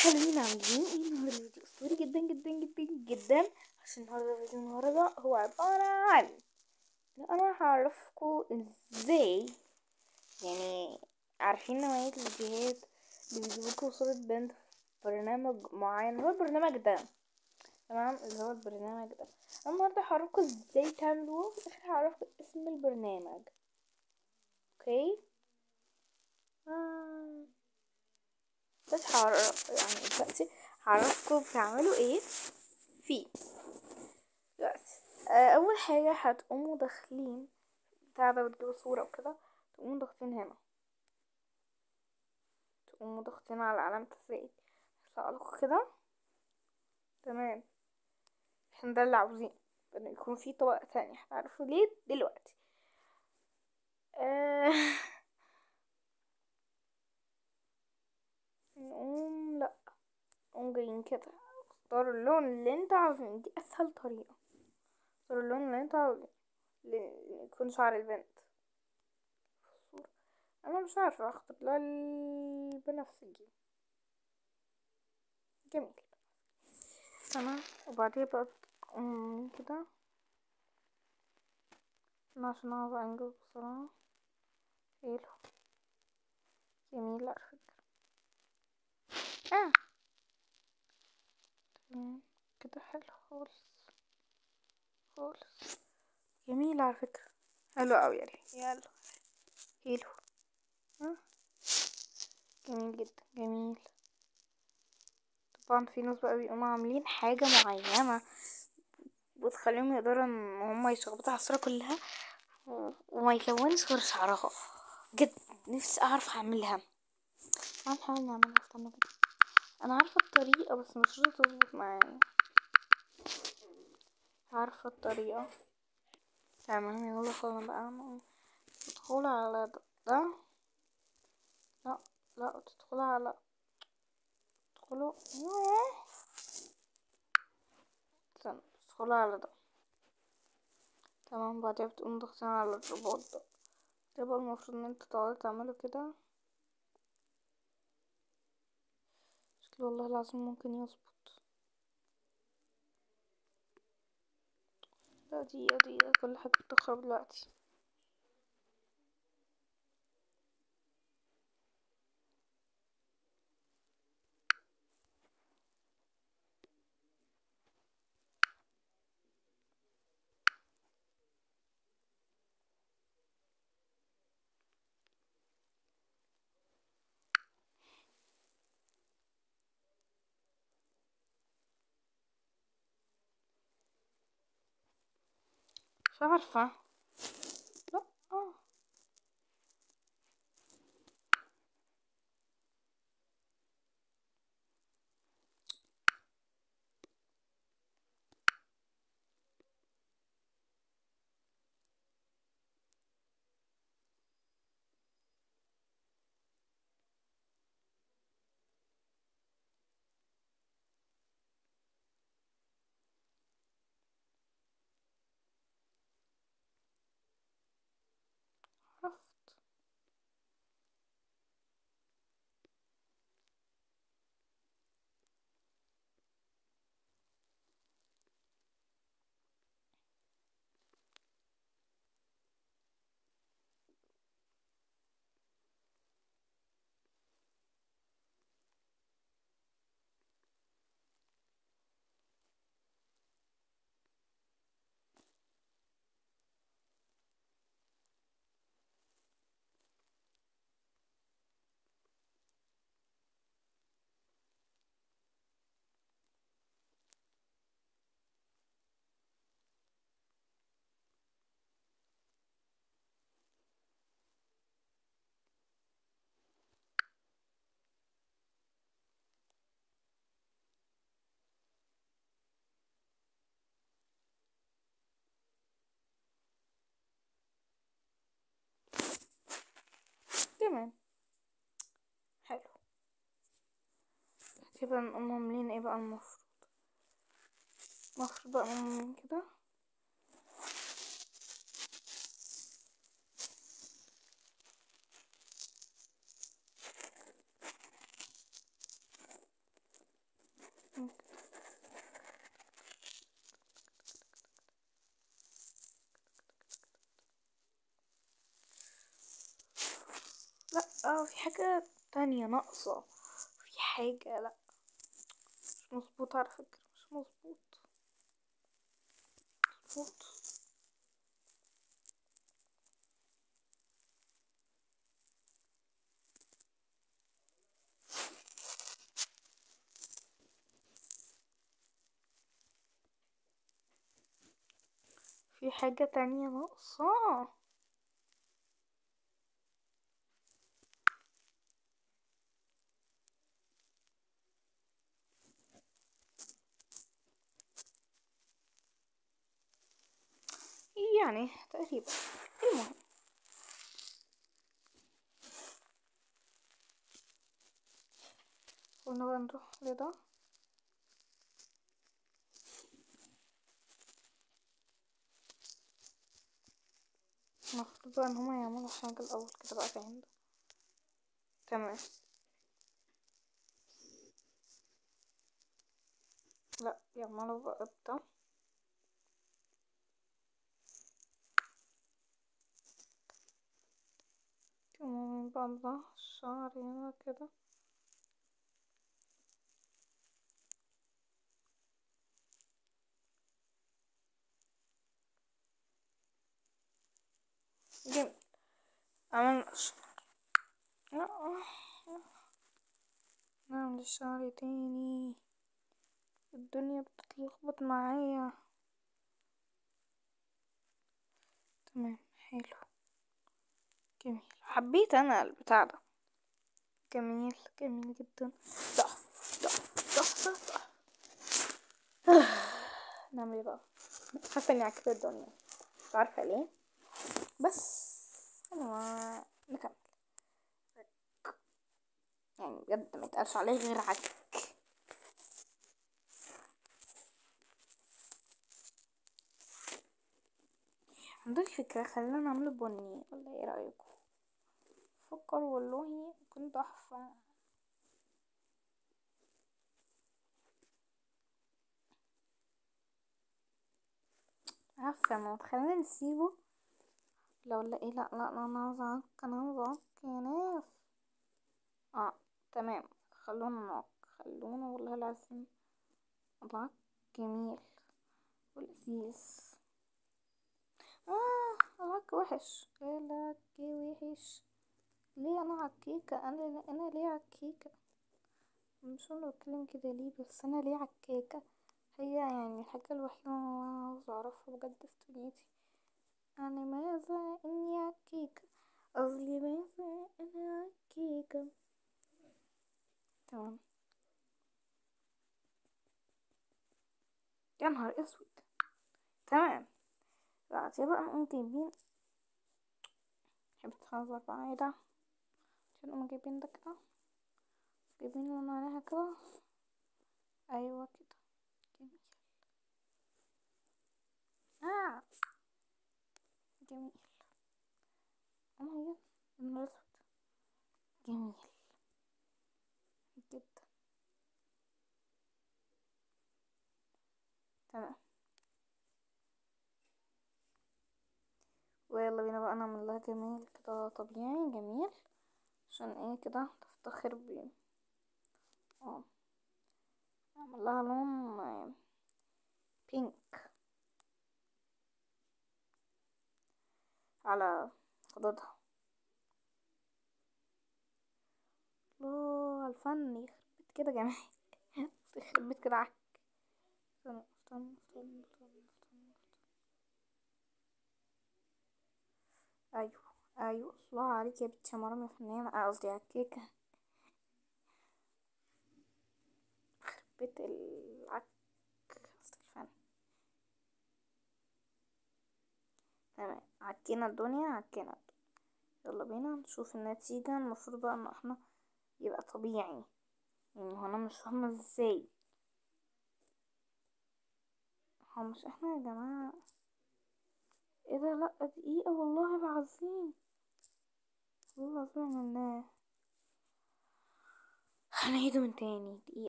حلوين عاملين ايه النهارده فيديو اسطوري جدا جدا جدا جدا عشان النهارده فيديو النهارده هو عبارة عن ان انا هعرفكم ازاي يعني عارفين نوعية الفيديوهات اللي بيجيبوكوا صورة بنت في برنامج معين هو البرنامج ده تمام اللي هو البرنامج ده أنا النهارده هعرفكم ازاي تعملوه وفي الاخر هعرفكم اسم البرنامج اوكي آه. بس هعرف يعني دلوقتي هعرفكم بتعملوا ايه فيه دلوقتي آه، اول حاجة هتقوموا داخلين بتاع ده بتجيبوا صورة وكده تقوموا ضاغطين هنا تقوموا ضاغطين على علامة الزائد يطلع لكم كده تمام احنا ده اللي عاوزينه انه يكون في طبقة تانية هتعرفوا ليه دلوقتي آه... نقوم لا نقوم جايين كده اختاروا اللون اللي انت عاوزينه دي اسهل طريقة اختاروا اللون اللي انت عاوزينه اللي يكون شعر البنت في الصورة انا مش عارفة اختار لها البنفسجي جميل تمام وبعدين بقى تقوم كده انا عشان عاوزة انجز بسرعة حلو جميل على فكرة اه تمام كده حلو خالص خالص جميل على فكرة حلو اوي يعني يلا حلو ها جميل جدا جميل طبعا في ناس بقى بيقوموا عاملين حاجة معينة وتخليهم يقدروا ان هما يشخبطوا على الصورة كلها و- وما يكونش غير شعرها جد نفسي اعرف اعملها هنحاول نعملها استنى كده انا عارفة الطريقة بس مش راضية تظبط معايا عارفة الطريقة تمام يلا خلينا بقى نقوم تدخل على ده, ده. لا لا تدخل على تدخلوا استنى تدخلوا على ده تمام بعدها بتقوم ضغطين على الرباط ده تبقى المفروض ان انتوا تقعدوا تعملوا كده شكله والله العظيم ممكن يظبط لا دقيقة دقيقة كل حاجة بتخرب دلوقتي مش عارفة لا آه. عرفت تمام حلو كده نقوم عاملين ايه بقى المفروض المفروض بقى نقوم عاملين كده اه في حاجة تانية ناقصة في حاجة لا مش مظبوط على فكرة مش مظبوط مظبوط في حاجة تانية ناقصة يعني تقريبا المهم قلنا بقى نروح لده المفروض بقى ان هما يعملوا حاجة الأول كده بقى فاهم ده تمام لا يعملوا بقى ده كمان بقى ده الشعر هنا كده جميل عملنا الشعر لا نعمل الشعر تاني الدنيا بتتلخبط معايا تمام حلو جميل حبيت انا البتاع ده جميل جميل جدا تحفة تحفة تحفة تحفة نعمل ايه بقى حاسة اني عكيت الدنيا مش عارفة ليه بس انا نكمل يعني بجد ما يتقالش عليه غير عك عندي فكرة خلينا نعمله بني ولا ايه رأيكم فكر والله يكون تحفة عارفة ما خلينا نسيبه لا ولا ايه لا لا لا انا عاوزة اعك انا عاوزة اعك يا ناس اه تمام خلونا نعك خلونا والله العظيم العك جميل ولذيذ اه العك وحش العك وحش ليه انا عكيكة انا انا ليه عكيكة مش انا بتكلم كده ليه بس انا ليه عكيكة هي يعني الحاجة الوحيدة اللي انا عاوزة اعرفها بجد في دنيتي أنا ماذا إني عكيكة قصدي ماذا أنا عكيكة تمام يا نهار اسود تمام بعدين بقى نقوم جايبين حبيت تهزر معايا ده عشان نقوم جايبين ده كده جايبين اللي عليها كده ايوه كده جميل اه جميل oh my god النهار اسود جميل جدا تمام ويلا بينا بقى نعمل لها جميل كده طبيعي جميل عشان ايه كده تفتخر بيه اه نعمل لها لون بينك على خدودها الله الفن يخرب بيت كده جميل يخرب بيت كده عك استنى استنى استنى استنى استنى ايوه ايوه الله عليك يا بنتي يا مرام يا فنانة اه قصدي على الكيكة يخرب بيت العك قصدي الفن تمام عكينا الدنيا عكينا الدنيا يلا بينا نشوف النتيجة المفروض بقى ان احنا يبقى طبيعي يعني هو انا مش فاهمة ازاي هو مش احنا يا جماعة ايه ده لا دقيقة والله العظيم والله العظيم عملناه هنعيده من تاني دقيقة